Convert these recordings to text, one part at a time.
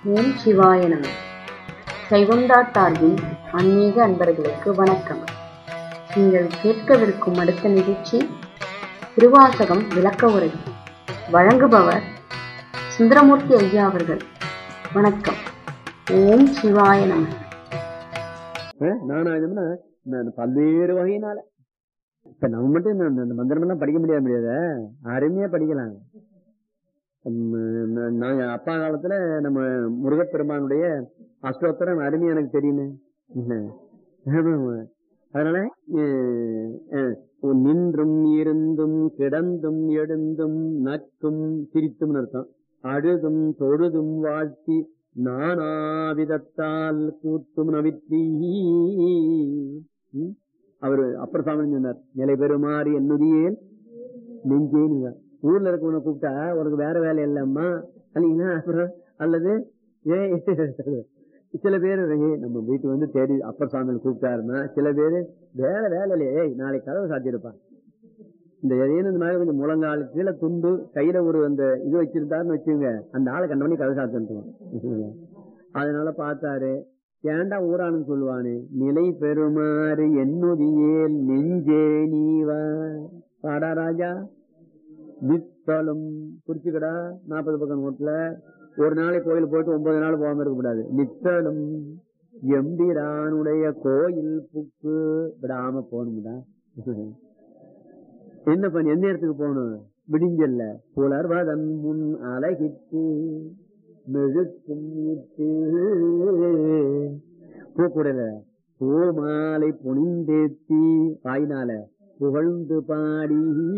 ஓம் சிவாய நம சைவம்டா சார்பின் ஆன்மீக அன்பர்களுக்கு வணக்கம் நீங்கள் கேட்கவிருக்கும் அடுத்த நிகழ்ச்சி திருவாசகம் விளக்க உரை வழங்குபவர் சுந்தரமூர்த்தி ஐயா அவர்கள் வணக்கம் ஓம் சிவாய நம அஹ் நானாயதம்னா நான் பல்வேறு வகையினால இப்ப நம்ம மட்டும் இந்த- இந்த மந்திரம் எல்லாம் படிக்க முடியாது முடியாத அருமையா படிக்கலாம் உம் நான் நான் அப்பா காலத்துல நம்ம முருகப்பெருமானுடைய அஷ்டோத்தரம் அருமையா எனக்கு தெரியுமே ஆமா, ஆமா. அதனால அஹ், அஹ், நின்றும் இருந்தும் கிடந்தும் எழுந்தும் நக்கும் சிரித்தும் அர்த்தம் அழுதும் தொழுதும் வாழ்த்தி நானாவிதத்தால் கூத்தும் நவித்தி ம்? அவரு அப்பர் சாமி சொன்னார் நிலை பெறுமாறு என்னுதியேல் நெஞ்சேன்னு ஊர்ல இருக்கவனை கூப்பிட்டா உனக்கு வேற வேலை இல்லம்மா அல்லீங்களா அப்புறம் அல்லது ஏ சில பேர் ஏய், நம்ம வீட்டு வந்து தேடி அப்பர் சாமியில் கூப்பிட்டாருன்னா சில பேரு வேற வேலை இல்லையே ஏய், நாளைக்கு கதவை சாத்திருப்பான் இந்த எதையும் இந்த மாதிரி கொஞ்சம் முழங்கால் கீழே துண்டு கையில ஒரு அந்த இது வச்சிருந்தாருன்னு வச்சுங்க அந்த ஆளை கண்டவனி கதை சாத்துவான் அதனால பார்த்தாரு ஏன்டா ஊரானுன்னு சொல்லுவானே நிலை பெறுமாறு என்னுதியேல் நெஞ்சே நீவா பாடா ராஜா நித்தலும் குறிச்சுக்கடா நாற்பது பக்கம் நோட்டுல ஒரு நாளைக்கு கோயில் போயிட்டு ஒன்பது நாள் போகாம இருக்க கூடாது நித்தலும் எம்பிரானுடைய கோயில் புக்கு விடாம போகணும்டா என்ன பண்ணி எந்த இடத்துக்கு போகணும் விடிஞ்சல்ல புலர்வதன் முன் அழகிட்டு மெழுக்கும் இட்டு பூக்குடல பூமாலை புனிந்தேத்தி வாயினால புகழ்ந்து பாடி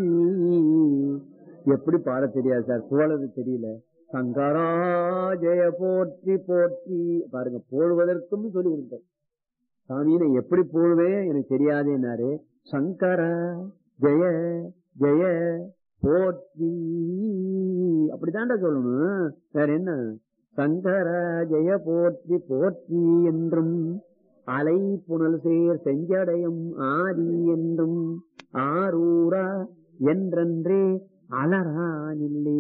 எப்படி பாட தெரியாது சார் புகழது தெரியல சங்கரா ஜெய போற்றி போற்றி பாருங்க போடுவதற்கும் சொல்லி கொடுத்தார் சாமியை எப்படி போடுவேன் எனக்கு தெரியாதேன்னாரு சங்கரா ஜெய ஜெய போற்றி அப்படித்தான்டா சொல்லணும் வேற என்ன சங்கர ஜெய போற்றி போற்றி என்றும் அலை புனல் சேர் செஞ்சடையும் ஆதி என்றும் ஆரூரா என்றென்றே அலரானில்லே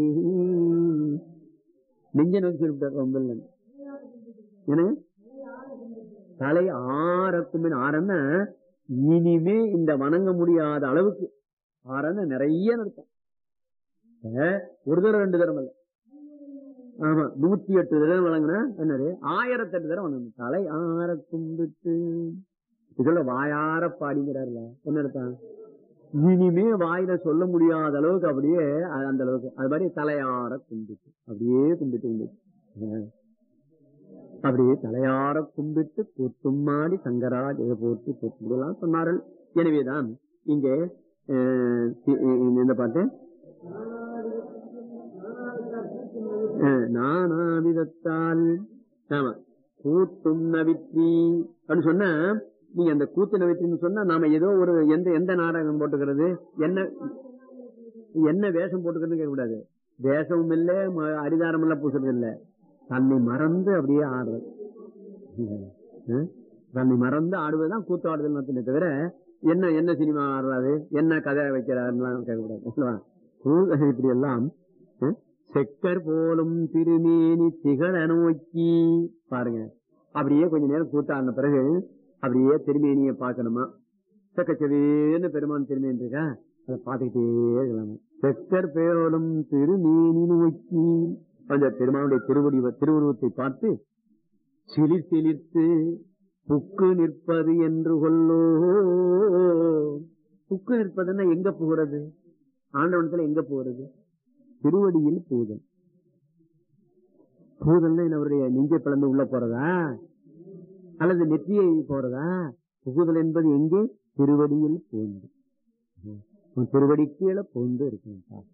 நெஞ்ச நோக்கி சொல்லிவிட்டார் ரொம்ப என்ன தலை ஆறக்கும் ஆறன்னா இனிமே இந்த வணங்க முடியாத அளவுக்கு ஆறன்னா நிறைய நடக்கும் ஒரு தடவை ரெண்டு தடவை இல்ல ஆமா நூத்தி எட்டு தடவை வழங்கினா என்னது ஆயிரத்தி எட்டு தடவை வழங்கணும் தலை ஆற கும்பிட்டு இதுல வாயார பாடிங்கிறாருல என்ன அர்த்தம் இனிமே வாயில சொல்ல முடியாத அளவுக்கு அப்படியே அ- அந்த அளவுக்கு அது மாதிரி தலையார கும்பிட்டு அப்படியே கும்பிட்டு கும்பிட்டு அப்படியே தலையார கும்பிட்டு கூத்தும் மாடி சங்கரா ஜெய போட்டு போட்டுலாம் சொன்னார்கள் எனவேதான் இங்கே அஹ், இ- இ- இந்த பாட்டு அஹ், நானாவிதத்தால் ஆமா கூத்தும் நவிற்றி அப்படின்னு சொன்னா நீங்க அந்த கூத்து நவிற்றின்னு சொன்னா நாம ஏதோ ஒரு எந்த எந்த நாடகம் போட்டுக்கிறது என்ன என்ன வேஷம் போட்டுக்கிறது கேட்க கூடாது வேஷமும் இல்ல ம- அரிதாரம் எல்லாம் பூசுறது இல்ல தன்னை மறந்து அப்படியே ஆடுறது அஹ்? தன்னை மறந்து ஆடுவதுதான் கூத்து ஆடுதல் மட்டுமே தவிர என்ன என்ன சினிமா ஆடுறாரு என்ன கதை வைக்கிறாருலாம் கேட்கக்கூடாது அல்லவா? கூ- இப்படி எல்லாம் அஹ்? செக்கர் போலும் திருமேனி திகழ நோக்கி பாருங்க அப்படியே கொஞ்ச நேரம் கூத்தாடின பிறகு அப்படியே திருமேனியை பார்க்கணுமா செக்கச்சவேன்னு பெருமான் திருமேனி இருக்கா அதை பார்த்துக்கிட்டே இருக்கலாம் செக்கர் பேரோடும் திருமேனி நோக்கி அந்த பெருமானுடைய திருவடி திருவுருவத்தை பார்த்து சிலிர் சிலிர்த்து புக்கு நிற்பது என்று கொல்லோ புக்கு நிற்பதுன்னா எங்க போகிறது ஆண்டவனத்துல எங்க போகிறது திருவடியில் பூதல் பூதல்னா என்ன அவருடைய நெஞ்சை பிளந்து உள்ள போறதா அல்லது நெற்றியை போறதா புகுதல் என்பது எங்கே திருவடியில் பூந்து உன் திருவடி கீழே பூந்து இருக்கணும்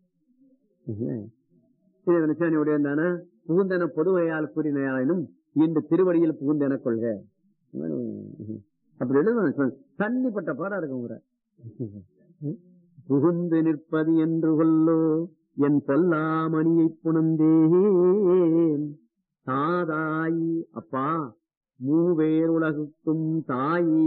இது நிச்சயனுடைய தானே புகுந்தன பொதுவையால் கூறினாயினும் இந்த திருவடியில் புகுந்தன கொள்க அப்படி எழுதுவாங்க தண்ணிப்பட்ட பாடா இருக்கும் கூட புகுந்து நிற்பது என்று கொல்லோ என் பொல்லாமணியை புணர்ந்தேன் தாதாய் அப்பா மூவேர் உலகுக்கும் தாயே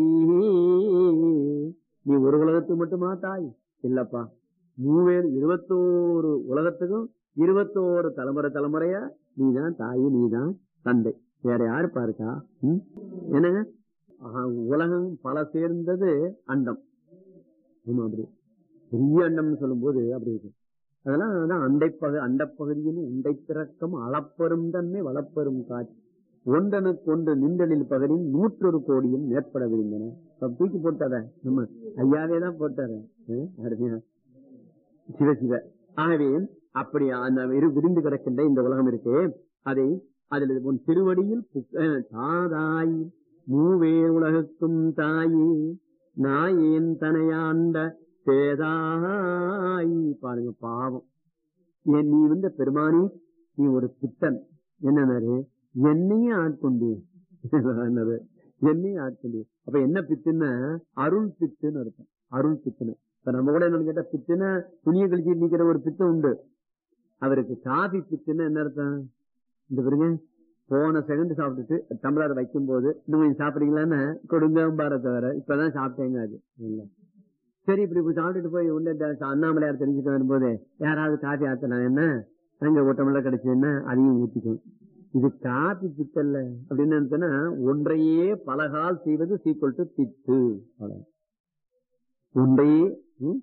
நீ ஒரு உலகத்துக்கு மட்டுமா தாய் இல்லப்பா மூவேர் இருபத்தோரு உலகத்துக்கும் இருபத்தோரு தலைமுறை தலைமுறையா நீதான் தாயி நீதான் தந்தை வேற யாருப்பா இருக்கா ம்? என்னங்க ஆஹா, உலகம் பல சேர்ந்தது அண்டம் ஆமா அப்படி பெரிய அண்டம்னு சொல்லும்போது அப்படி இருக்கு அதெல்லாம் அதான் அண்டைப்பகு அண்டப்பகுதியில் உண்டை திறக்கம் அளப்பெரும் தன்மை வளப்பெரும் காட்சி ஒன்றனுக்கு ஒன்று நின்றலில் பகலின் நூற்றொரு கோடியும் ஏற்பட விரும்பின இப்ப தூக்கி போட்டார நம்ம ஐயாவே தான் போட்டாரு ம், அருமையா சிவ சிவ ஆகவே அப்படி அந்த இரு விரிந்து கிடக்கின்ற இந்த உலகம் இருக்கே அதை அதில் உன் திருவடியில் புக்- அஹ், தாதாய் மூவேர் உலகுக்கும் தாயே நாயேன் தனையாண்ட சேதாய் பாருங்க பாவம் ஏன் நீ வந்து பெருமானி நீ ஒரு பித்தன் என்னன்னாரு என்னையும் ஆட்கொண்டு என்னது என்னையும் ஆட்கொண்டு அப்ப என்ன பித்துன்னா அருள் பித்துன்னு அர்த்தம் அருள் பித்துன்னு இப்ப நம்ம கூட என்னன்னு கேட்டா பித்துன்னா துணியை கழிச்சு நிக்கிற ஒரு பித்தம் உண்டு அவருக்கு காபி பித்துன்னா என்ன அர்த்தம் இந்த பாருங்க போன செகண்ட் சாப்பிட்டுட்டு டம்ளர் வைக்கும் போது இன்னும் கொஞ்சம் சாப்பிடுறீங்களான்னு கொடுங்க பார தவிர இப்பதான் சாப்பிட்டேங்க அது இல்ல சரி இப்படி இப்படி சாப்பிட்டுட்டு போய் உள்ள இந்த அண்ணாமலையார் தெரிஞ்சுட்டு வரும்போது யாராவது காபி ஆத்தனா என்ன அங்க ஒரு டம்ளர் கிடைச்சதுன்னா அதையும் ஊத்திக்கும் இது காபி பித்தல்ல அப்படின்னு சொன்னா ஒன்றையே பலகால் செய்வது சீக்குவல் டு பித்து அவ்வளவு. ஒன்றையே ம்?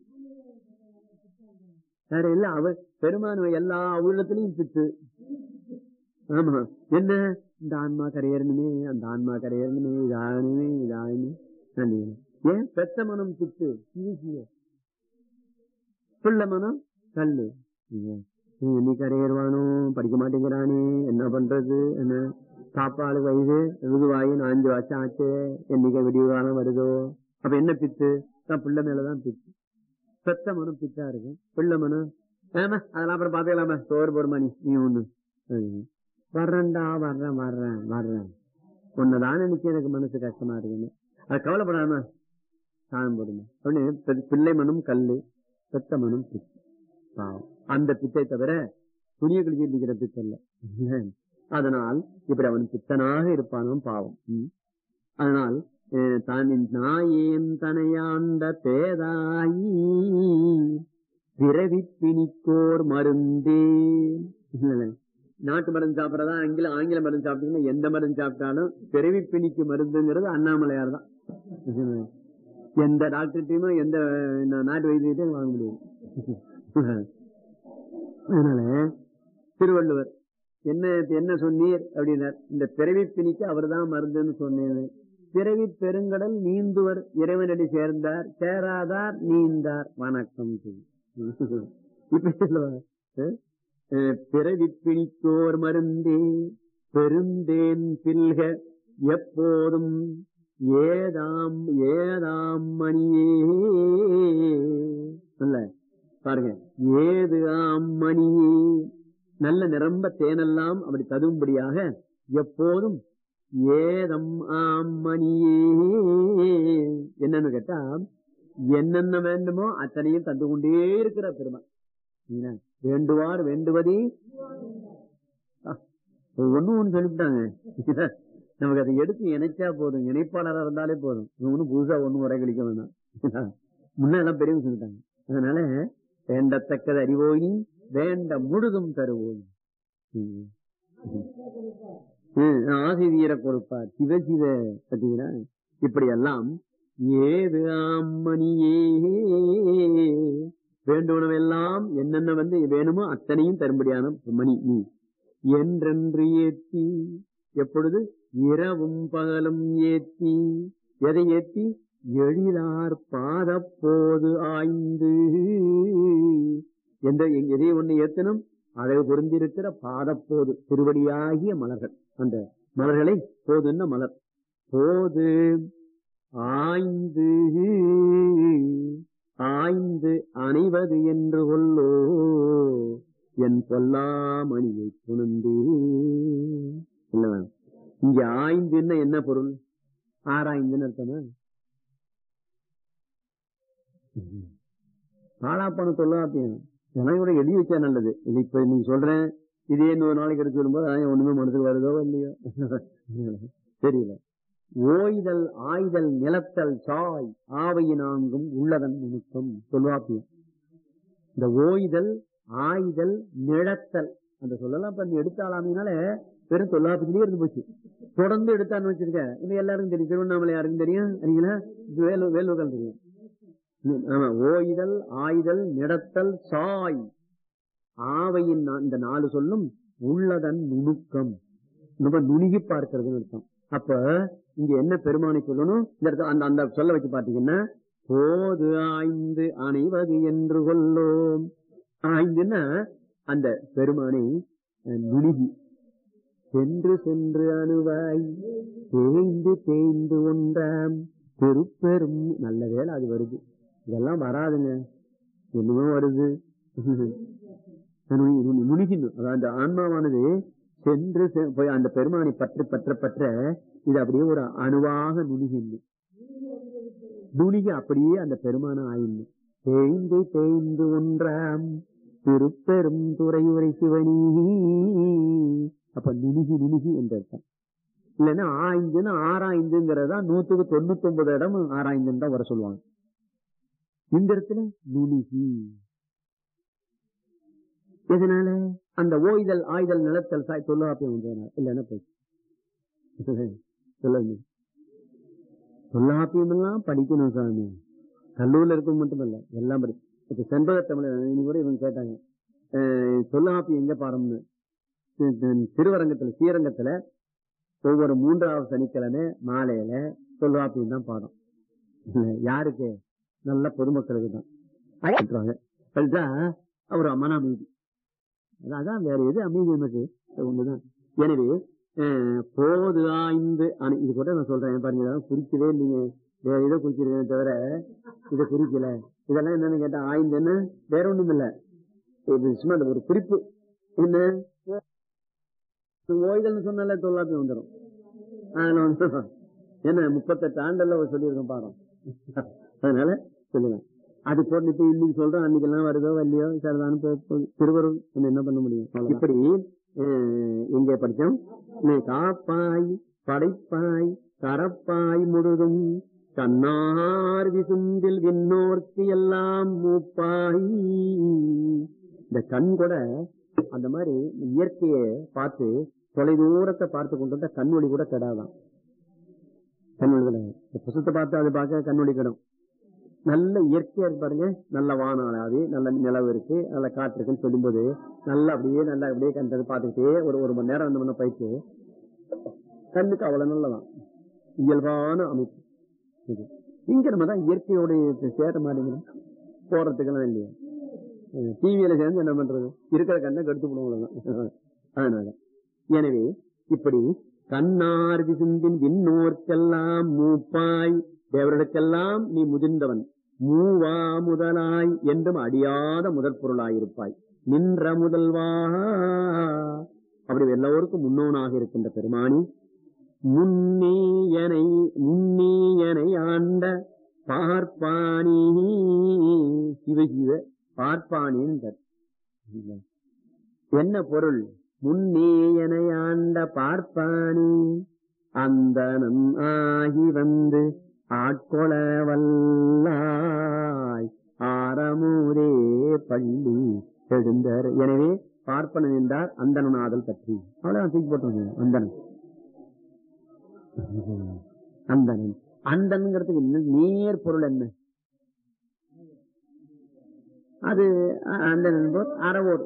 வேற இல்ல அவர் பெருமான் எல்லா உள்ளத்திலையும் பித்து ஆமா என்ன இந்த ஆன்மா கரையறணுமே அந்த ஆன்மா கரையறணுமே இதாகணுமே இதாகணுமே நன்றி. ஏன் பெத்த மனம் பித்து ஈஸிய பிள்ளை மனம் கல்லு இவன் என்னை கரையேறுவானோ படிக்க மாட்டேங்கிறானே என்ன பண்றது என்ன சாப்பாடு வயது ருதுவாயி அஞ்சு வருஷம் ஆச்சு என்னைக்கு விடிவு காலம் வருதோ அப்ப என்ன பித்து தான் பிள்ளை மேலதான் பித்து பெத்த மனம் பித்தா இருக்கு பிள்ளை மனம் ஆமா அதெல்லாம் அப்புறம் பாத்துக்கலாமா சோறு போற மணி நீ ஒண்ணு ம். வர்றேன்டா வர்றேன் வர்றேன் வர்றேன் உன்னதான் நினைச்சு எனக்கு மனசு கஷ்டமா இருக்குன்னு அது கவலைப்படாம சாதம் போடுங்க உடனே பெ- பிள்ளை மனம் கல்லு பெத்த மனம் பித்து பாவம் அந்த பித்தை தவிர துணியை கழிச்சு நிக்கிற பித்து இல்ல அதனால் இப்படி அவன் பித்தனாக இருப்பானோ பாவம் ம். அதனால் அஹ், தான் நாயேன் தனையாண்ட பேதாயி பிறவி பிணிக்கோர் மருந்தே இல்ல நாட்டு மருந்து சாப்பிடறதா ஆங்கில ஆங்கில மருந்து சாப்பிட்டீங்கன்னா எந்த மருந்து சாப்பிட்டாலும் பிறவி பிணிக்கு மருந்துங்கிறது அண்ணாமலையார் தான் எந்த டாக்டர்கிட்டயுமே எந்த நா- நாட்டு வைத்தியத்தையும் வாங்க முடியாது அதனால திருவள்ளுவர் என்ன என்ன சொன்னீர் அப்படின்னார் இந்த பிறவி பிணிக்கு அவர்தான் மருந்துன்னு சொன்னேன் பிறவி பெருங்கடல் நீந்துவர் இறைவனடி சேர்ந்தார் சேராதார் நீந்தார் வணக்கம் சொல்லி. இப்படி சொல்லுவாங்க அஹ் அஹ் பிறவி பிணிக்கோர் மருந்தே பெருந்தேன் பில்க எப்போதும் ஏதாம் ஏதாம் மணியே இல்ல பாருங்க ஏது ஆம் மணியே நல்ல நிரம்ப தேனெல்லாம் அப்படி ததும்படியாக எப்போதும் ஏதம் ஆம் மணியே என்னன்னு கேட்டா என்னென்ன வேண்டுமோ அத்தனையும் தந்து கொண்டே இருக்கிற பெருமை என்ன? வேண்டுவார் வேண்டுவதே ஒண்ணு ஒண்ணு சொல்லிவிட்டாங்க நமக்கு அதை எடுத்து இணைச்சா போதும் இணைப்பாளரா இருந்தாலே போதும் ஒன்னும் புதுசா ஒண்ணும் உரை கழிக்க வேணாம் முன்னெல்லாம் பெரியவங்க சொல்லிட்டாங்க அதனால வேண்டத்தக்கது அறிவோய் வேண்ட முழுதும் தருவோய் ம். ம், ஆசிரியரை கொடுப்பார் சிவ சிவ பார்த்தீங்களா இப்படி எல்லாம் ஏது ஆம்மணியே வேண்டுவனவெல்லாம் என்னென்ன வந்து வேணுமோ அத்தனையும் தரும்படியான மணி நீ என்றென்று ஏத்தி எப்பொழுது இரவும் பகலும் ஏத்தி எதை ஏத்தி எழிலார் பாதப்போது ஆய்ந்து எந்த எதை ஒண்ணு ஏத்தனும் அழகு பொருந்திருக்கிற பாதப்போது திருவடியாகிய மலர்கள் அந்த மலர்களை போதுன்ன மலர் போது ஆய்ந்து ஆய்ந்து அணைவது என்று கொள்ளோ என் பொல்லாமணியை புணர்ந்தே இல்ல இங்க ஆய்ந்துன்னா என்ன பொருள் ஆராய்ந்துன்னு அர்த்தமா பாழாப்பணம் தொல்லாப்பியம் இதெல்லாம் கூட எழுதி வச்சா நல்லது இது இப்ப நீங்க சொல்றேன் இதே இன்னொரு நாளைக்கு எடுத்து வரும்போது அதான் ஒண்ணுமே மனசுக்கு வருதோ இல்லையோ தெரியல ஓய்தல் ஆய்தல் நிலத்தல் சாய் ஆவை நான்கும் உள்ளதன் நுணுக்கம் தொல்வாப்பியம் இந்த ஓய்தல் ஆய்தல் நிழத்தல் அந்த சொல்லலாம் இப்ப நீ எடுத்தாலாமினால வெறும் தொல்லாபத்திலேயே இருந்து போச்சு தொடர்ந்து எடுத்தான்னு வச்சிருக்க இப்ப எல்லாருக்கும் தெரியும் திருவண்ணாமலை யாருக்கும் தெரியும் சரிங்களா வேலு வேலுக்கள் தெரியும் ம், ஆமா ஓய்தல் ஆய்தல் நிடத்தல் சாய் ஆவையின் நா- இந்த நாலு சொல்லும் உள்ளதன் நுணுக்கம் நம்ம நுணுகி பார்க்கிறதுன்னு அர்த்தம் அப்ப இங்க என்ன பெருமானை சொல்லணும் இந்த இடத்துல அந்த அந்த சொல்ல வச்சு பாத்தீங்கன்னா போது ஆய்ந்து அணைவது என்று கொள்ளோம் ஆய்ந்துன்னா அந்த பெருமானை அஹ், நுணுகி சென்று சென்று அணுவாய் தேய்ந்து தேய்ந்து ஒன்றாம் திருப்பெரும் நல்ல வேளை அது வருது இதெல்லாம் வராதுங்க என்னமோ வருது நுனி- நுனி- நுணுகின்னு அதாவது அந்த ஆன்மாவானது சென்று செ- போய் அந்த பெருமானை பற்று பற்ற பற்ற இது அப்படியே ஒரு அணுவாக நுணுகின்னு நுணுகி அப்படியே அந்த பெருமான ஆயின்னு தேய்ந்து தேய்ந்து ஒன்றாம் திருப்பெரும் துறையுரை சிவனி அப்ப நுணுகி நுணுகி என்று அர்த்தம் இல்லைன்னா ஆய்ந்துன்னு ஆராய்ந்துங்கிறதா நூத்துக்கு தொண்ணூத்தி ஒன்பது இடம் ஆராய்ந்துன்னு தான் வர சொல்லுவாங்க இந்த இடத்துல நுணுகி எதனால அந்த ஓய்தல் ஆய்தல் நிலத்தல் சாய் தொல்லாப்பியம் வந்ததுனால இல்லைன்னா போச்சு சொல்லுங்க தொல்லாப்பியம் எல்லாம் படிக்கணும் சாமி கல்லூரில இருக்கும் மட்டுமல்ல எல்லாம் படி இப்ப செண்பக தமிழ் இன்னைக்கு கூட இவங்க கேட்டாங்க அஹ், தொல்லாப்பியம் எங்க பாடம்னு தி- தி- திருவரங்கத்துல ஸ்ரீரங்கத்துல ஒவ்வொரு மூன்றாவது சனிக்கிழமை மாலையில தொல்காப்பியம் தான் பாடம் இல்ல, யாருக்கு நல்ல பொதுமக்களுக்கு தான் சொல்றாங்க அதுதான் ஒரு மன அமைதி அதான் வேற எது அமைதி நமக்கு அது ஒண்ணுதான் எனவே அஹ், போது ஆய்ந்து அணை- இது கூட நான் சொல்றேன் பாருங்க இதெல்லாம் குறிக்கவே இல்லைங்க வேற ஏதோ குறிச்சிருக்கேன் தவிர இதை குறிக்கல இதெல்லாம் என்னன்னு கேட்டா ஆய்ந்துன்னு வேற ஒண்ணும் இல்ல இது சும்மா அந்த ஒரு குறிப்பு என்ன ஓய்தல்னு சொன்னால தொல்லாப்பி வந்துடும் அதுல வந்து என்ன முப்பத்தெட்டு ஆண்டுல சொல்லியிருக்கோம் பாடம் அதனால சொல்லுவேன் அது போட்டுட்டு இன்னைக்கு சொல்றோம் அன்னைக்கு எல்லாம் வருதோ வரலையோ சரிதான் போ போகுது. திருவருள் நம்ம என்ன பண்ண முடியும் அவ்வளவுதான். இப்படி அஹ், எங்கே படிச்சோம் நீ காப்பாய் படைப்பாய் கரப்பாய் முழுதும் கண்ணார் விசும்பில் விண்ணோர்க்கு எல்லாம் மூப்பாய் இந்த கண் கூட அந்த மாதிரி இயற்கையை பார்த்து தொலை தூரத்தை பார்த்து கொண்டு வந்தா கண்ணொளி கூட கெடாதான் கண்ணொளி கிடையாது இந்த புசத்தை பார்த்து அது பார்க்க கண்ணொளி கெடும் நல்ல இயற்கையா இருக்கு பாருங்க நல்ல வானாளாவே நல்ல நிலவு இருக்கு நல்ல காற்று இருக்குன்னு சொல்லும்போது நல்லா அப்படியே நல்லா அப்படியே கண்டது பார்த்துக்கிட்டே ஒரு ஒரு மணி நேரம் ரெண்டு மணி நேரம் பயிற்சி கண்ணுக்கு அவ்வளவு நல்லதான் இயல்பான அமைப்பு இது இங்க நம்ம தான் இயற்கையோட சேர மாட்டேங்கிறோம் போறதுக்கெல்லாம் இல்லையா டிவியில சேர்ந்து என்ன பண்றது இருக்கிற கண்ணை கெடுத்து போடுவோம் அதனால எனவே இப்படி கண்ணார் விசும்பின் விண்ணோர்க்கெல்லாம் மூப்பாய் தேவர்களுக்கெல்லாம் நீ முதிர்ந்தவன் மூவா முதலாய் என்றும் அடியாத முதற் பொருளாயிருப்பாய் நின்ற முதல்வா அப்படி எல்லோருக்கும் முன்னோனாக இருக்கின்ற பெருமானி முன்னேயனை முன்னேயனை ஆண்ட பார்ப்பானி சிவஜீவ பார்ப்பானின் என்ன பொருள் முன்னேயனை ஆண்ட பார்ப்பானி அந்தனம் ஆகி வந்து ஆட்கொள வல்லாய் ஆரமூரே பள்ளி எழுந்தர் எனவே பார்ப்பனன் என்றார் அந்தனாதல் பற்றி அவ்வளவு தூக்கி போட்டு அந்தனன் அந்தனன் அந்தன்ங்கிறதுக்கு இன்னும் நேர் பொருள் என்ன அது அ- அந்தன் என்போர் அறவோர்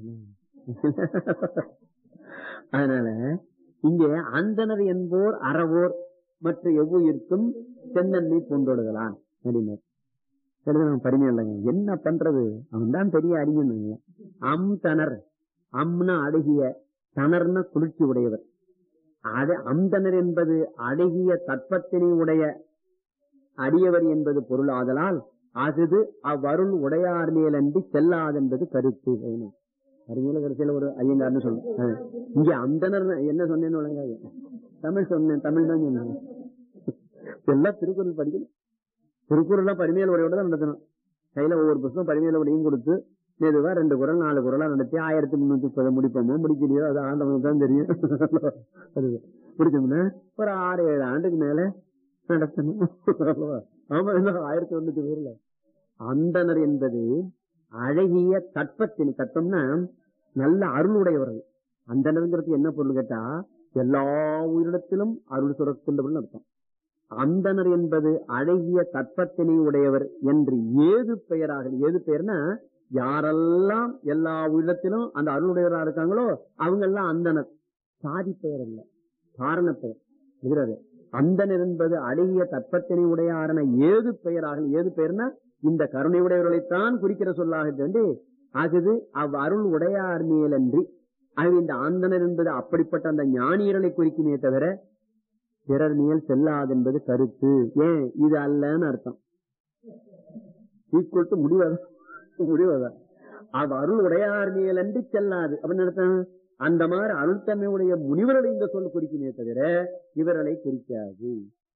அதனால இங்கே அந்தனர் என்போர் அறவோர் மற்ற எவ்வுயிர்க்கும் செந்தன்மை கொண்டொடுகலாம் அப்படின்னார் எழுதணும் பரிமை இல்லைங்க என்ன பண்றது அவன் தான் பெரிய அறிஞன் அம் தனர் அம்னா அழகிய தனர்ன குளிர்ச்சி உடையவர் அது அம்தனர் என்பது அழகிய தட்பத்தினை உடைய அடியவர் என்பது பொருள் ஆதலால் அகுது அவ்வருள் உடையார் மேலன்றி செல்லாதென்பது கருத்து வேணும் அறிஞர் கடைசியில ஒரு ஐயங்கார்னு சொல்லுங்க இங்க அந்தனர் என்ன சொன்னேன்னு விளங்காது தமிழ் சொன்னேன் தமிழ் தான் சொன்னேன் எல்லாம் திருக்குறள் படிக்கணும் திருக்குறள் பரிமையல் உரையோட தான் நடத்தணும் கையில ஒவ்வொரு புத்தகம் பரிமையல் உரையும் கொடுத்து மெதுவா ரெண்டு குரல் நாலு குரலா நடத்தி ஆயிரத்தி முன்னூத்தி முப்பது முடிப்போமோ முடிக்கலையோ அது ஆண்டவனுக்கு தான் தெரியும் அது முடிச்சோம்னா ஒரு ஆறு ஏழு ஆண்டுக்கு மேல நடத்தணும் ஆமா இல்ல ஆயிரத்தி தொண்ணூத்தி பேர்ல அந்தனர் என்பது அழகிய தட்பத்தின் தட்பம்னா நல்ல அருளுடையவர்கள் அந்தனருங்கிறது என்ன பொருள் கேட்டா எல்லா உயிரிடத்திலும் அருள் சுரக்கின்றவர்கள் அர்த்தம் அந்தனர் என்பது அழகிய தற்பத்தினை உடையவர் என்று ஏது பெயராக ஏது பெயர்னா யாரெல்லாம் எல்லா உயிரிடத்திலும் அந்த அருளுடையவரா இருக்காங்களோ அவங்க எல்லாம் அந்தனர் சாதி பெயர் அல்ல காரண பெயர் இருக்கிறது அந்தனர் என்பது அழகிய தற்பத்தினை உடையாரன ஏது பெயராக ஏது பெயர்னா இந்த கருணை உடையவர்களைத்தான் குறிக்கிற சொல்லாக வேண்டி ஆகுது அவ் அருள் உடையார் மேலன்றி ஆக இந்த ஆந்தனர் என்பது அப்படிப்பட்ட அந்த ஞானியர்களை குறிக்குமே தவிர பிறர் மேல் செல்லாது என்பது கருத்து ஏன் இது அல்லன்னு அர்த்தம் ஈக்குவல் டு முடிவதா முடிவதா அவ் அருள் உடையார் மேல் அன்றி செல்லாது அப்படின்னு அர்த்தம் அந்த மாதிரி அருள்தன்மையுடைய முனிவர்களை இந்த சொல் குறிக்குமே தவிர இவர்களை குறிக்காது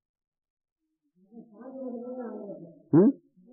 ம்?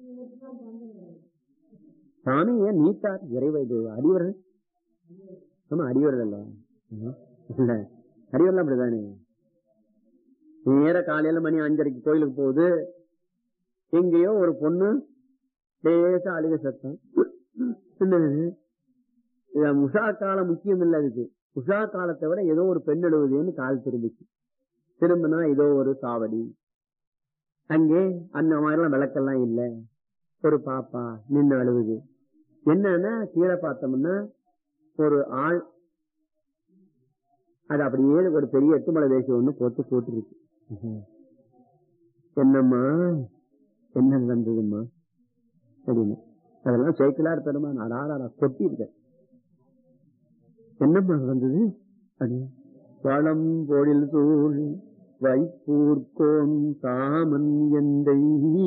சாமி ஏன் நீத்தார் இறைவ இது அடிவர்கள் ஆமா அடிவர்கள் அல்ல ம். இல்ல அடிவர்கள் அப்படிதானே நேர காலையில மணி அஞ்சரைக்கு கோயிலுக்கு போகுது எங்கேயோ ஒரு பொண்ணு லேசா அழுக சத்தம் என்னது? இது உஷா காலம் முக்கியம் இல்ல அதுக்கு உஷா காலத்தை விட ஏதோ ஒரு பெண் எழுவுதுன்னு கால் திரும்பிச்சு திரும்பினா ஏதோ ஒரு சாவடி அங்கே அந்த மாதிரிலாம் விளக்கெல்லாம் இல்ல ஒரு பாப்பா நின்று அழுவுது என்னன்னா கீழே பார்த்தோம்னா ஒரு ஆள் அது அப்படியே ஒரு பெரிய எட்டுமலை வேஷம் ஒண்ணு போட்டு போட்டுருக்கு என்னம்மா என்ன நடந்ததும்மா அப்படின்னு அதெல்லாம் சைக்கிளா இருப்பதுமா நாடா கொட்டி இருக்க என்னம்மா நடந்தது அப்படின்னு வளம் பொழில் சூழ் வைப்பூர்கோன் காமன் எந்தை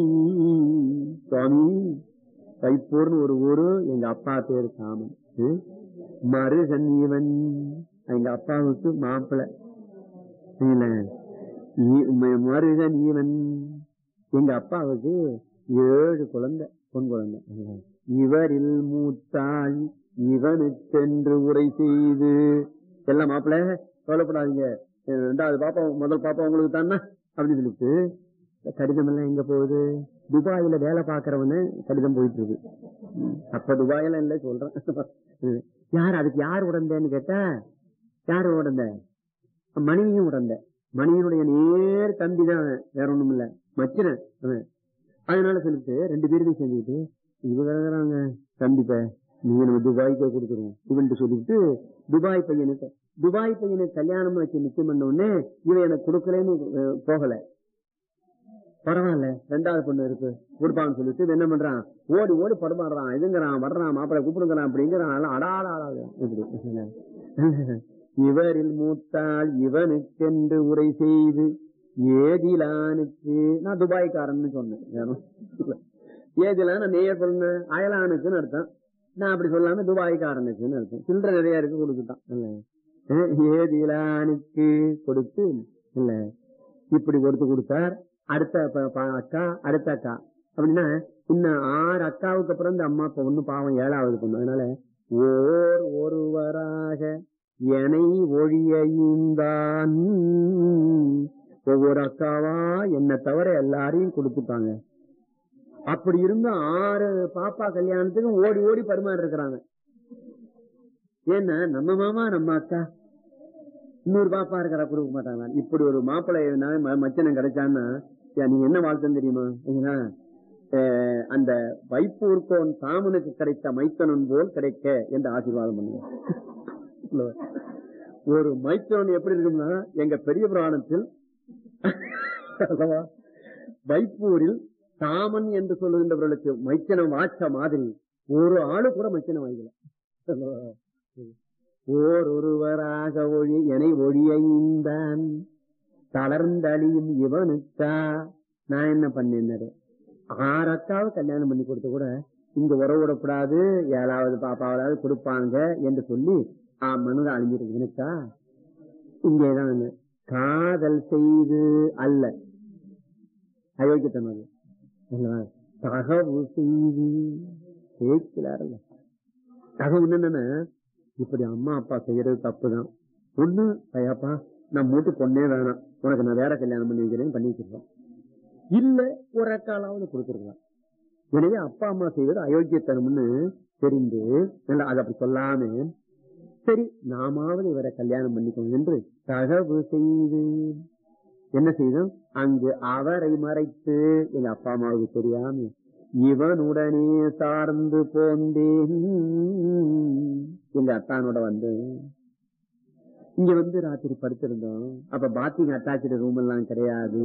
சுவாமி வைப்பூர்னு ஒரு ஊரு எங்க அப்பா பேர் காமன் ம்? மருகன் இவன் எங்க அப்பாவுக்கு மாப்பிள்ளை இல்ல, இ- ம- மருகன் இவன் எங்க அப்பாவுக்கு ஏழு குழந்தை பொன் குழந்தை இவரில் மூத்தாள் இவனுக்கென்று உரை செய்து எல்லாம் மாப்பிள்ள கவலைப்படாதீங்க அஹ் ரெண்டாவது பாப்பா முதல் பாப்பா உங்களுக்கு தானே அப்படின்னு சொல்லிட்டு கடிதம் எல்லாம் எங்க போகுது துபாயில வேலை பாக்குறவனு கடிதம் போயிட்டு இருக்கு ம். அப்ப துபாயில இல்ல சொல்றேன் யார் அதுக்கு யார் உடந்தேன்னு கேட்டா யார் உடந்த மனைவியும் உடந்த மனைவியினுடைய நேர் தம்பி தான் அவன். வேற ஒண்ணும் இல்ல மச்சினன் அவன். அதனால சொல்லிட்டு ரெண்டு பேருமே சேர்ந்துக்கிட்டு இது விலகிறாங்க தம்பிப்ப நீங்க நம்ம துபாய்க்கே கொடுத்துருவோம் இவன்ட்டு சொல்லிட்டு துபாய் பையனுக்கு துபாய் பையனுக்கு கல்யாணம் வச்சு நிச்சயம் பண்ண உடனே இவன் எனக்கு கொடுக்கலன்னு அஹ், போகல பரவாயில்ல ரெண்டாவது பொண்ணு இருக்கு கொடுப்பான்னு சொல்லிட்டு இவன் என்ன பண்றான் ஓடி ஓடி படுமாடுறான் இதுங்கிறான் வர்றான் மாப்பிள்ளை கூப்பிடுங்கிறான் அப்படிங்கிறான் எல்லாம் அடாடாடாகிறான் இப்படி இவரில் மூத்தாள் இவனுக்கென்று உரை செய்து ஏதிலானுக்கு நான் துபாய்க்காரன்னு சொன்னேன் வேணும். ஏதிலான நேயர் சொன்ன அயலானுக்குன்னு அர்த்தம் நான் அப்படி சொல்லாம துபாய்க்காரனுக்குன்னு அர்த்தம் சில்லறை நிறைய இருக்கு கொடுத்துட்டான் இல்ல அஹ் ஏதிலானுக்கு கொடுத்து இல்ல இப்படி ஒருத்து கொடுத்தார் அடுத்த ப- ப- அக்கா அடுத்த அக்கா அப்படின்னா இன்னும் ஆறு அக்காவுக்கு அப்புறம் இந்த அம்மா இப்ப ஒண்ணு பாவம் ஏழாவது பொண்ணு அதனால ஓர் ஒருவராக எனை ஒழியையுந்தான் ஒவ்வொரு அக்காவா என்ன தவிர எல்லாரையும் கொடுத்துட்டாங்க அப்படி இருந்து ஆறு பாப்பா கல்யாணத்துக்கும் ஓடி ஓடி பரிமாறி இருக்கிறாங்க ஏன்னா நம்ம மாமா நம்ம அக்கா இன்னொரு பாப்பா இருக்கிறா கொடுக்க மாட்டாங்க இப்படி ஒரு மாப்பிள்ளை நான் ம- மச்சனம் கிடைச்சான்னா ஏன் நீங்க என்ன வாழ்த்தம் தெரியுமா ஏன்னா, அஹ், அந்த வைப்பூர்கோன் தாமனுக்கு கிடைத்த மைத்தனன் போல் கிடைக்க என்று ஆசீர்வாதம் பண்ணுங்க ஒரு மைத்தனன் எப்படி இருக்கும்னா எங்க பெரிய புராணத்தில் அல்லவா? வைப்பூரில் தாமன் என்று சொல்லுகின்றவர்களுக்கு மைச்சனம் வாச்ச மாதிரி ஒரு ஆளு கூட மைச்சனம் வாங்கல அல்லவா? ஓர் ஒருவராக ஒழி என ஒழியைந்தான் தளர்ந்தழியும் இவனுக்கா நான் என்ன பண்ணேன் ஆறு அக்காவை கல்யாணம் பண்ணி கொடுத்த கூட இங்க உறவு விடக்கூடாது ஏழாவது பாப்பாவது கொடுப்பாங்க என்று சொல்லி ஆ மனதை அழிஞ்சிருக்கு இவனுக்கா இங்கேதான் காதல் செய்து அல்ல அயோக்கியத்தனம் அது அல்லவா? தகவு செய்து கேட்கிறாரல்ல தகவு என்னன்னா இப்படி அம்மா அப்பா செய்யறது தப்புதான் ஒண்ணு ஐயாப்பா நான் மூட்டு பொண்ணே வேணாம் உனக்கு நான் வேற கல்யாணம் பண்ணி வைக்கிறேன்னு பண்ணி வச்சிருக்கோம் இல்ல ஒரு அக்காலாவது கொடுத்துருக்கலாம் எனவே அப்பா அம்மா செய்வது அயோக்கியத்தனம்னு தெரிந்து இல்ல, அது அப்படி சொல்லாம சரி நாமாவது இவரை கல்யாணம் பண்ணிக்கணும் என்று தகவு செய்து என்ன செய்தோம் அங்கு அவரை மறைத்து எங்க அப்பா அம்மாவுக்கு தெரியாம இவனுடனே சார்ந்து போந்தேன் எங்க அத்தானோட வந்தேன் இங்க வந்து ராத்திரி படுத்திருந்தோம் அப்ப பாத்திங் அட்டாச்சு ரூம் எல்லாம் கிடையாது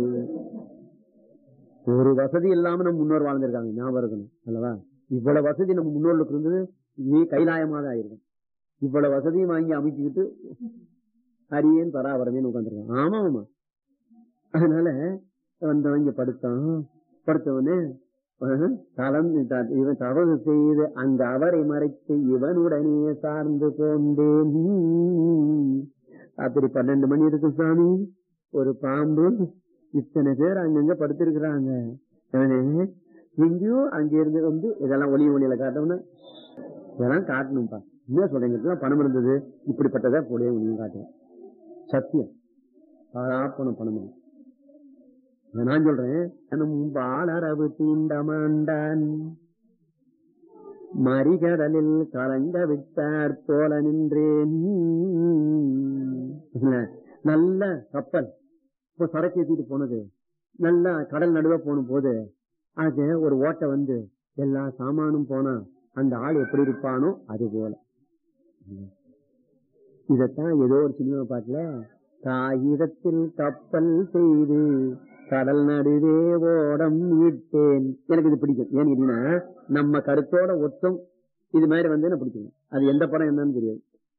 ஒரு வசதி இல்லாம நம்ம முன்னோர் வாழ்ந்திருக்காங்க ஞாபகம் இருக்கணும் அல்லவா இவ்வளவு வசதி நம்ம முன்னோர்களுக்கு இருந்தது நீ கைலாயமா தான் ஆயிருக்கும் இவ்வளவு வசதியும் வாங்கி அமைச்சுக்கிட்டு அரியேன் பராபரமேன்னு உட்காந்துருக்கான் ஆமா ஆமா அதனால வந்தவன் இங்க படுத்தான் படுத்தவனே கலந்து இவன் தவறு செய்து அங்க அவரை மறைத்து இவனுடனே சார்ந்து போந்தேன் ராத்திரி பன்னெண்டு மணி இருக்கு சாமி ஒரு பாம்பு இத்தனை பேர் அங்கங்க படுத்திருக்கிறாங்க எங்கேயோ அங்க இருந்து வந்து இதெல்லாம் ஒளி ஒளியில காட்டணும்னா இதெல்லாம் காட்டணும்பா என்ன சொல்றீங்க பணம் இருந்தது இப்படிப்பட்டதா போலியே ஒளியும் காட்டுவேன் சத்தியம் பணம் பணம் நான் சொல்றேன் பாலரவு தீண்டமாண்டான் மறிகடலில் கலங்க விட்டார் போல நின்றேன் நல்ல கப்பல் இப்போ சரக்கு ஏற்றிட்டு போனது நல்லா கடல் நடுவ போன போது அது ஒரு ஓட்டை வந்து எல்லா சாமானும் போனா அந்த ஆள் எப்படி இருப்பானோ அது போல இதத்தான் ஏதோ ஒரு சினிமா பாட்டுல காகிதத்தில் கப்பல் செய்து கடல் நடுவே ஓடம் விட்டேன் எனக்கு இது பிடிக்கும் ஏன்னு கேட்டீங்கன்னா நம்ம கருத்தோட ஒத்தம் இது மாதிரி வந்து என்ன பிடிக்கும் அது எந்த படம் என்னன்னு தெரியாது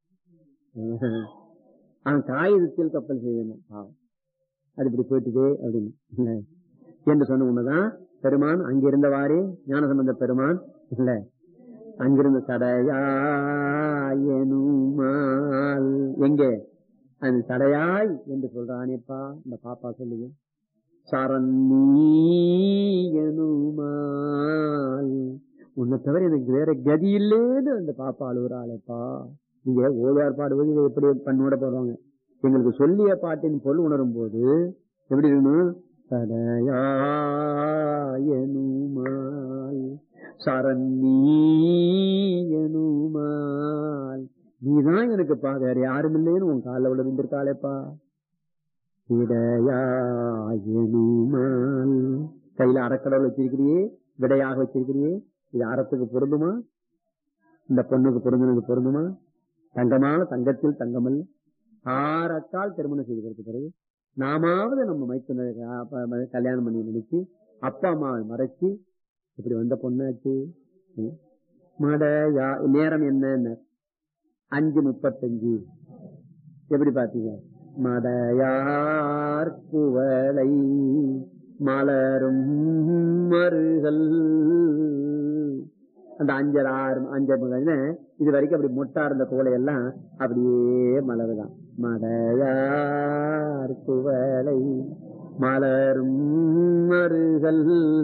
அவன் காகிதத்தில் கப்பல் செய்யணும் பாவம் அது இப்படி போயிட்டுதே அப்படின்னு என்று சொன்ன உண்மைதான் பெருமான் அங்கிருந்தவாறே ஞானசம்பந்த பெருமான் இல்ல அங்கிருந்த சடையாயனுமால் எங்கே அந்த சடையாய் என்று சொல்றானேப்பா இந்த பாப்பா சொல்லுங்க சரண்யனுமால் உன்னை தவிர எனக்கு வேற கதி இல்லேன்னு அந்த பாப்பா அழுகுறாளேப்பா நீங்க ஓதுவார் பாடுவது இதை எப்படி பண்ணோட போடுவாங்க எங்களுக்கு சொல்லிய பாட்டின் பொருள் உணரும் போது எப்படி இருக்கணும் சடையாயனுமால் சரண்யனுமால் நீதான் எனக்கு பா வேற யாரும் இல்லைன்னு உன் காலில் விட இருந்திருக்காளேப்பா விடையாயனுமால் கையில அறக்கடவுள் வச்சிருக்கிறியே விடையாக வச்சிருக்கிறியே இது அறத்துக்கு பொருந்துமா இந்த பொண்ணுக்கு பொருந்தனுக்கு பொருந்துமா தங்கமான தங்கத்தில் தங்கமல் ஆறக்கால் திருமணம் செய்வதற்கு பிறகு நாமாவது நம்ம மைத்துன கல்யாணம் பண்ணி நினைச்சு அப்பா அம்மாவை மறைச்சு இப்படி வந்த பொண்ணாச்சு மடையா நேரம் என்ன அஞ்சு முப்பத்தஞ்சு எப்படி பாத்தீங்க மடையார் குவளை மலரும் மருகல் அந்த அஞ்சல் ஆறு அஞ்சல் இது வரைக்கும் அப்படி மொட்டா இருந்த கோலை எல்லாம் அப்படியே மலருதான் மடையார் குவளை மலரும் மருகல்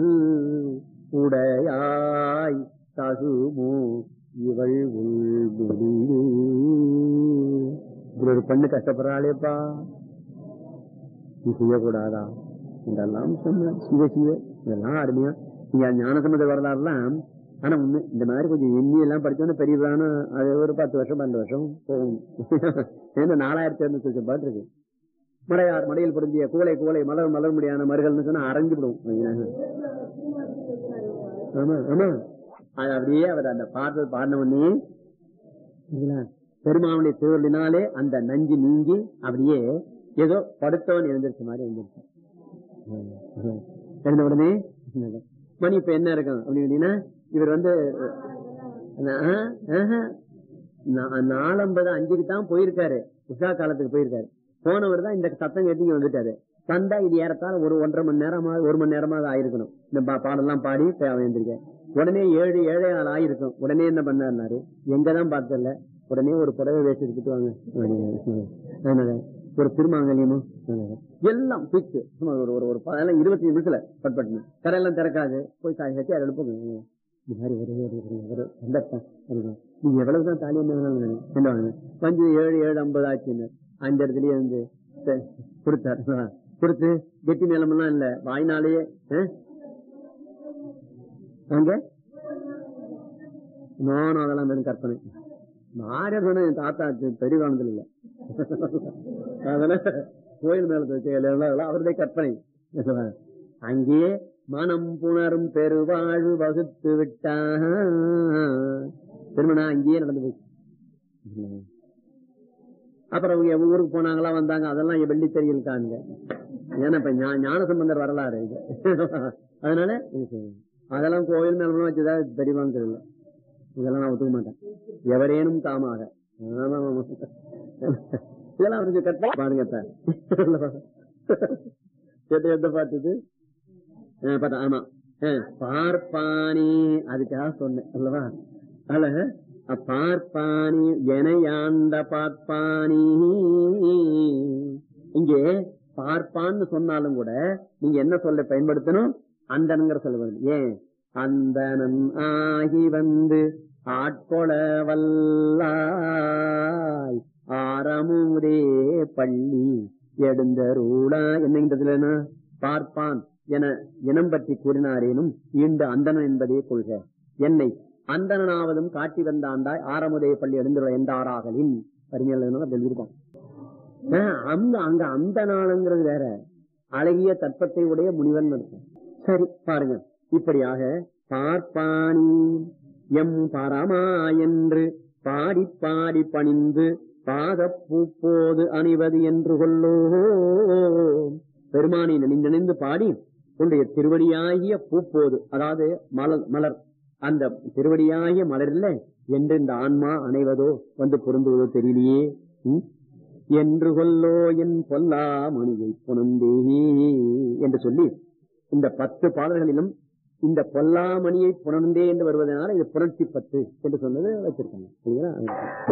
உடையாய் தகுமோ இவள் உள்முடி இப்படி ஒரு பெண்ணு கஷ்டப்படுறாளேப்பா நீ செய்யக்கூடாதா இதெல்லாம் சொன்ன சிவ சிவ இதெல்லாம் அருமையா நீங்க ஞானசம்மத வரலாறுலாம் ஆனா உண்மை இந்த மாதிரி கொஞ்சம் எண்ணி எல்லாம் படிச்சோன்னா பெரியதான அது ஒரு பத்து வருஷம் பன்னெண்டு வருஷம் போகும் ஏன்னா நாலாயிரத்தி இருநூத்தி லட்சம் பாட்டு இருக்கு மடையார் மடையில் பொருந்திய கூலை கூலை மலர் மலர் முடியான மருகல்னு சொன்னா அரைஞ்சு விடும் ஆமா ஆமா அது அப்படியே அவர் அந்த பாட்டு பாடின உடனே பெருமாவுடைய திருவள்ளினாலே அந்த நஞ்சு நீங்கி அப்படியே ஏதோ படுத்தவன் எழுந்திருச்ச மாதிரி எழுந்திருச்சு எழுந்த உடனே மணி இப்ப என்ன இருக்கும் அப்படின்னா இவர் வந்து நாலம்பது அஞ்சுக்கு தான் போயிருக்காரு உஷா காலத்துக்கு போயிருக்காரு போனவர் தான் இந்த சத்தம் கேட்டு இங்க வந்துட்டாரு தந்தா இது ஏறத்தால ஒரு ஒன்றரை மணி நேரமா ஒரு மணி நேரமாவது ஆயிருக்கணும் இந்த பாடெல்லாம் பாடி அவன் எழுந்திருக்க உடனே ஏழு ஏழை நாள் ஆயிருக்கும் உடனே என்ன பண்ணாரு எங்கதான் பார்த்தல உடனே ஒரு புடவை வேஸ்ட் எடுத்துட்டு வாங்க ஒரு திருமாங்கல்யமும் எல்லாம் குயிக் சும்மா ஒரு ஒரு ஒரு அதெல்லாம் இருபத்தி நிமிஷத்துல பட் பட்டு கடையெல்லாம் திறக்காது போய் காய் கட்டி அதை எடுப்போங்க இந்த மாதிரி ஒரு ஒரு ஒரு சந்தர்ப்பம் நீங்க எவ்வளவுதான் தாலி என்ன பஞ்சு ஏழு ஏழு ஐம்பது ஆச்சுன்னு அந்த இடத்துலயே வந்து கொடுத்தாரு கொடுத்து கெட்டி நிலமெல்லாம் இல்ல வாய்னாலேயே அங்க நானும் அதெல்லாம் வெறும் கற்பனை மாற சொன்ன என் தாத்தா பெரிய காலத்துல இல்ல அதனால கோயில் மேல வச்ச அவருடைய கற்பனை அங்கே மனம் புணரும் பெருவாழ்வு வகுத்து விட்டா திருமணம் அங்கேயே நடந்து போச்சு அப்புறம் அவங்க ஊருக்கு போனாங்களா வந்தாங்க அதெல்லாம் இங்க வெள்ளி தெரியல் காணுங்க ஏன்னா இப்ப ஞா- ஞான சம்பந்தர் வரலாறு இது. அதனால இது செய்யுங்க. அதெல்லாம் கோயில் மேல வச்சதா தெரியுமான்னு தெரியல இதெல்லாம் நான் ஒத்துக்க மாட்டேன் எவரேனும் தாமாக ஆமா, ஆமா. இதெல்லாம் அவருக்கு கட்ட பாருங்க அத்தை. எந்த எந்த பாட்டுது ஆ, பாத்தா ஆமா ஆ, பார்ப்பானி அதுக்காக சொன்னேன் அல்லவா அல்ல அ, பார்ப்பானி எனையாண்ட பார்ப்பானி இங்கே பார்ப்பான்னு சொன்னாலும் கூட நீங்க என்ன சொல்ல பயன்படுத்தணும் அந்தனங்கிற சொல்ல வேண்டும் ஏன் அந்தனன் ஆகி வந்து ஆட்கொள வல்லாய் ஆரமுதே பள்ளி எடுந்தருளா என்னங்கிறதுல என்ன பார்ப்பான் என இனம் பற்றி கூறினாரேனும் ஈண்டு அந்தணன் என்பதே கொள்க என்னை அந்தணனாவதும் காட்டி வந்தாண்டாய் ஆரமுதே பள்ளி எழுந்துள்ள எந்த ஆறாகலின் அறிஞர்கள் எழுதியிருப்பான் ஆஹ் அந்த அங்க அந்த நாளுங்கிறது வேற அழகிய தற்பத்தை உடைய முனிவன் இருக்கும் சரி பாருங்க இப்படியாக பார்ப்பானி எம் பரமா என்று பாடி பாடி பணிந்து பாதப்பூ போது அணிவது என்று கொள்ளோ பெருமானை நினைந்து நினைந்து பாடி உன்னுடைய திருவடியாகிய பூப்போது அதாவது மலர் மலர் அந்த திருவடியாகிய மலரில் என்று இந்த ஆன்மா அணைவதோ வந்து பொருந்துவதோ தெரியலையே ம்? என்று கொல்லோ என் பொல்லா மணியை புனந்தே என்று சொல்லி இந்த பத்து பாடல்களிலும் இந்த பொல்லாமணியை புணர்ந்தே என்று வருவதனால இது புரட்சி பத்து என்று சொன்னது வச்சிருக்காங்க சரிங்களா